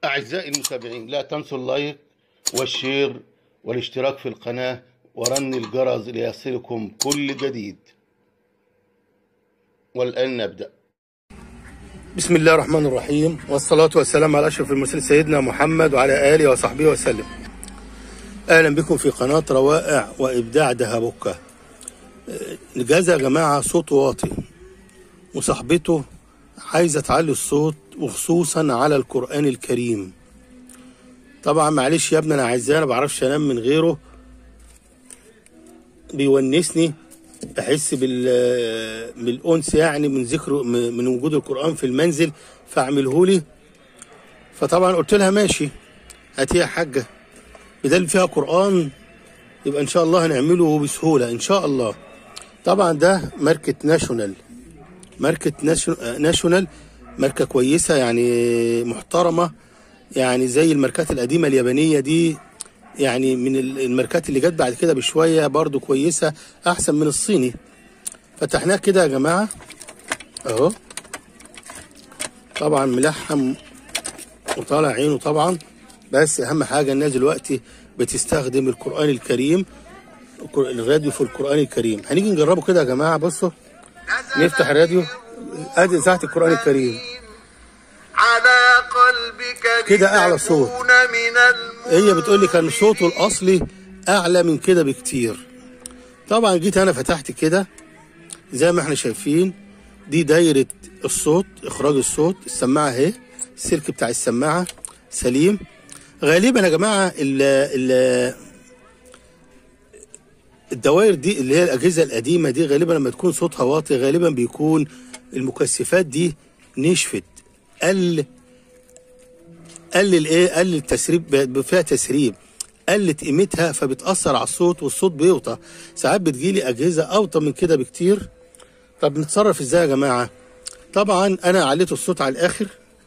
أعزائي المتابعين لا تنسوا اللايك والشير والاشتراك في القناة ورن الجرس ليصلكم كل جديد والآن نبدأ بسم الله الرحمن الرحيم والصلاة والسلام على أشرف المرسلين سيدنا محمد وعلى آله وصحبه وسلم أهلا بكم في قناة روائع وإبداع دهبكة الجهاز يا جماعة صوت واطي وصاحبته عايزة تعلي الصوت وخصوصا على القرآن الكريم طبعا معلش يا ابني انا عايزاه انا بعرفش انام من غيره بيونسني احس بال بالانس يعني من ذكر من وجود القران في المنزل فاعمله لي فطبعا قلت لها ماشي هاتي يا حاجه بدل فيها قران يبقى ان شاء الله هنعمله بسهوله ان شاء الله طبعا ده ماركه ناشونال ماركه ناشونال ماركه كويسه يعني محترمه يعني زي الماركات القديمه اليابانيه دي يعني من الماركات اللي جت بعد كده بشويه برضو كويسه احسن من الصيني فتحناه كده يا جماعه اهو طبعا ملحم وطالع عينه طبعا بس اهم حاجه الناس دلوقتي بتستخدم القران الكريم الراديو في القران الكريم هنيجي نجربه كده يا جماعه بصوا نفتح الراديو ادي اذاعه القران الكريم على قلبك كده أعلى صوت. لتكون من هي بتقول لي كان صوته الاصلي اعلى من كده بكتير طبعا جيت انا فتحت كده زي ما احنا شايفين دي دايره الصوت اخراج الصوت السماعه اهي السلك بتاع السماعه سليم غالبا يا جماعه ال ال الدوائر دي اللي هي الاجهزه القديمه دي غالبا لما تكون صوتها واطي غالبا بيكون المكثفات دي نشفت قل قل الايه قل التسريب فيها تسريب قلت قيمتها فبتاثر على الصوت والصوت بيوطى ساعات بتجيلي اجهزه اوطى من كده بكتير طب نتصرف ازاي يا جماعه طبعا انا عليت الصوت على الاخر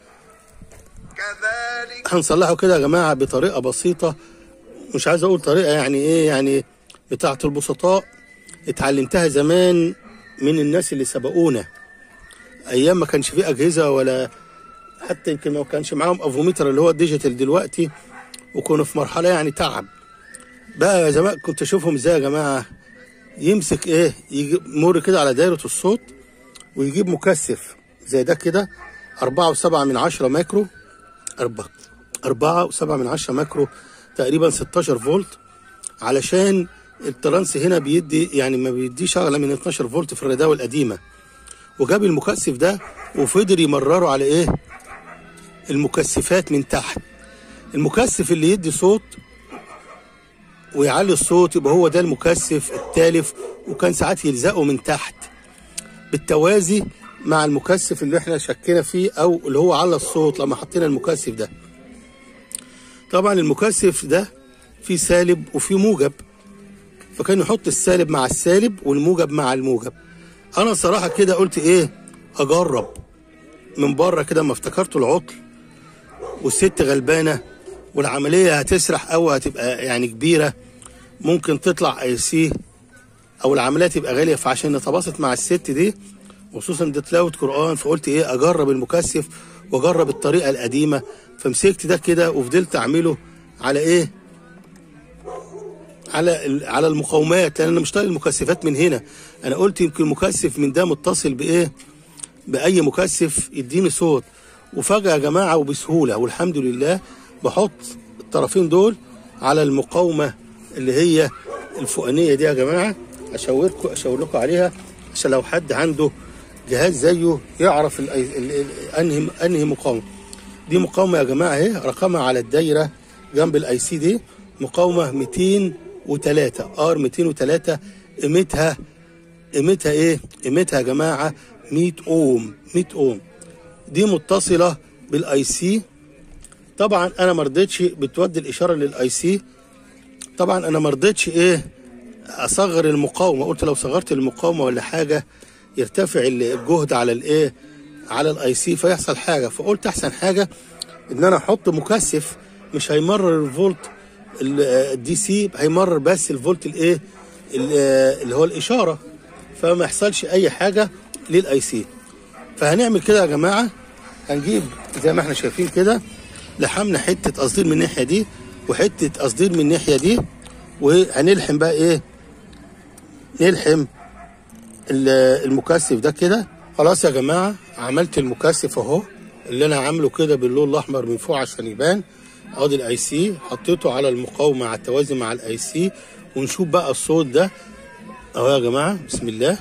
كذلك هنصلحه كده يا جماعه بطريقه بسيطه مش عايز اقول طريقه يعني ايه يعني بتاعه البسطاء اتعلمتها زمان من الناس اللي سبقونا ايام ما كانش فيه اجهزه ولا حتى يمكن ما كانش معاهم افوميتر اللي هو الديجيتال دلوقتي وكانوا في مرحله يعني تعب بقى زمان كنت اشوفهم ازاي يا جماعه يمسك ايه يجي مر كده على دايره الصوت ويجيب مكثف زي ده كده أربعة وسبعة من عشرة ماكرو أربعة أربعة وسبعة من عشرة ماكرو تقريبا 16 فولت علشان الترانس هنا بيدي يعني ما بيديش أعلى من 12 فولت في الرداوة القديمة وجاب المكثف ده وفضل يمرره على ايه المكثفات من تحت المكثف اللي يدي صوت ويعلي الصوت يبقى هو ده المكثف التالف وكان ساعات يلزقه من تحت بالتوازي مع المكثف اللي احنا شكينا فيه او اللي هو على الصوت لما حطينا المكثف ده طبعا المكثف ده فيه سالب وفيه موجب فكان يحط السالب مع السالب والموجب مع الموجب انا صراحه كده قلت ايه اجرب من بره كده ما افتكرت العطل والست غلبانه والعمليه هتسرح او هتبقى يعني كبيره ممكن تطلع اي سي او العمليه تبقى غاليه فعشان نتباسط مع الست دي خصوصا دي تلاوه قران فقلت ايه اجرب المكثف واجرب الطريقه القديمه فمسكت ده كده وفضلت اعمله على ايه على على المقاومات لان انا مش طايق المكثفات من هنا انا قلت يمكن مكثف من ده متصل بايه باي مكثف يديني صوت وفجاه يا جماعه وبسهوله والحمد لله بحط الطرفين دول على المقاومه اللي هي الفوقانيه دي يا جماعه اشاوركم اشاور لكم عليها عشان لو حد عنده جهاز زيه يعرف ال ال ال انهي انهي مقاومه دي مقاومه يا جماعه اهي رقمها على الدايره جنب الاي سي دي مقاومه 203 ار 203 قيمتها قيمتها ايه؟ قيمتها يا جماعه 100 اوم 100 اوم دي متصله بالاي سي طبعا انا ما رضيتش بتودي الاشاره للاي سي طبعا انا ما رضيتش ايه اصغر المقاومه قلت لو صغرت المقاومه ولا حاجه يرتفع الجهد على الايه على الاي سي فيحصل حاجه فقلت احسن حاجه ان انا احط مكثف مش هيمرر الفولت الدي سي هيمرر بس الفولت الايه اللي هو الاشاره فما يحصلش اي حاجه للاي سي فهنعمل كده يا جماعه هنجيب زي ما احنا شايفين كده لحمنا حته تصدير من الناحيه دي وحته تصدير من الناحيه دي وهنلحم بقى ايه نلحم ال- المكثف ده كده خلاص يا جماعه عملت المكثف اهو اللي انا عامله كده باللون الاحمر من فوق عشان يبان ادي الاي سي حطيته على المقاومه على التوازي مع الاي سي ونشوف بقى الصوت ده اهو يا جماعه بسم الله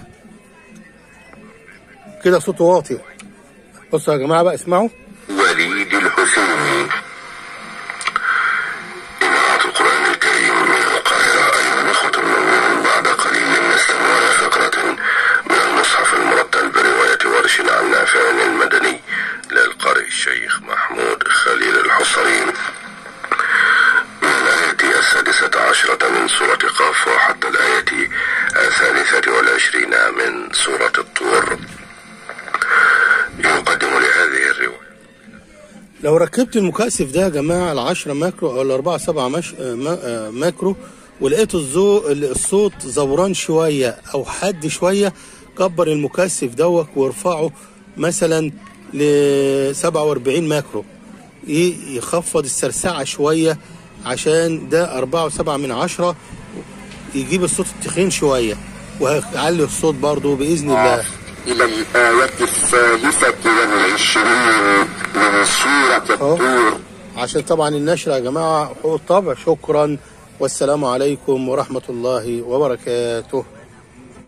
كده صوته واطي بصوا يا جماعه بقى اسمعوا وليد الحسيني إذاعة القرآن الكريم من القاهرة أيها الأخوة المؤمنون بعد قليل نستمع إلى فقرة من المصحف المرتل برواية ورش عن نافع المدني للقارئ الشيخ محمود خليل الحصري من الآية السادسة عشرة من سورة قاف وحتى الآية الثالثة والعشرين من سورة الطور يقدم لهذه الرواية لو ركبت المكثف ده يا جماعه العشرة ماكرو او الأربعة سبعة مش... آه، ما- آه، ماكرو ولقيت الزو... الصوت زوران شوية أو حد شوية كبر المكثف دوت وارفعه مثلا ل 47 ماكرو ي- يخفض السرسعة شوية عشان ده أربعة وسبعة من عشرة يجيب الصوت التخين شوية وهيعلي الصوت برضو بإذن الله إلى الآية الثالثة والعشرين من سورة أهو. الطور عشان طبعا النشر يا جماعة حقوق الطبع شكرا والسلام عليكم ورحمة الله وبركاته